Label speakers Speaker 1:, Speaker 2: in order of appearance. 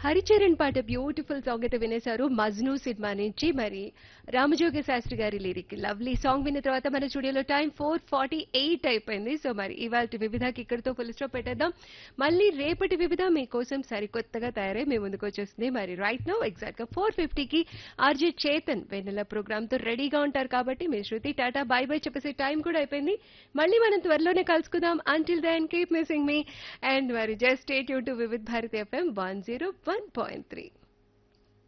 Speaker 1: హరిచరణ్ పాట beautiful song అయితే వినేశారు Majnu cinema నుంచి మరి రామజోగ శాస్త్రి గారి లిరిక్ లవ్లీ సాంగ్ విన్న తర్వాత మన స్టూడియోలో టైం ఫోర్ ఫార్టీ ఎయిట్ అయిపోయింది సో మరి ఇవాళ వివిధకి ఇక్కడితో ఫుల్ స్టాప్ పెట్టేద్దాం మళ్ళీ రేపటి వివిధ మీకోసం సరికొత్తగా తయారై మీ ముందుకు వచ్చేస్తుంది మరి రైట్ నో ఎగ్జాక్ట్ గా ఫోర్ ఫిఫ్టీకి ఆర్జే చేతన్ వెన్నెల ప్రోగ్రామ్ తో రెడీగా ఉంటారు కాబట్టి మీ శృతి టాటా బై బై చెప్పేసి టైం కూడా అయిపోయింది మళ్ళీ మనం త్వరలోనే కలుసుకుందాం until then keep missing me and మరి జస్ట్ స్టేట్ యూ to Vividh Bharati FM one zero one point three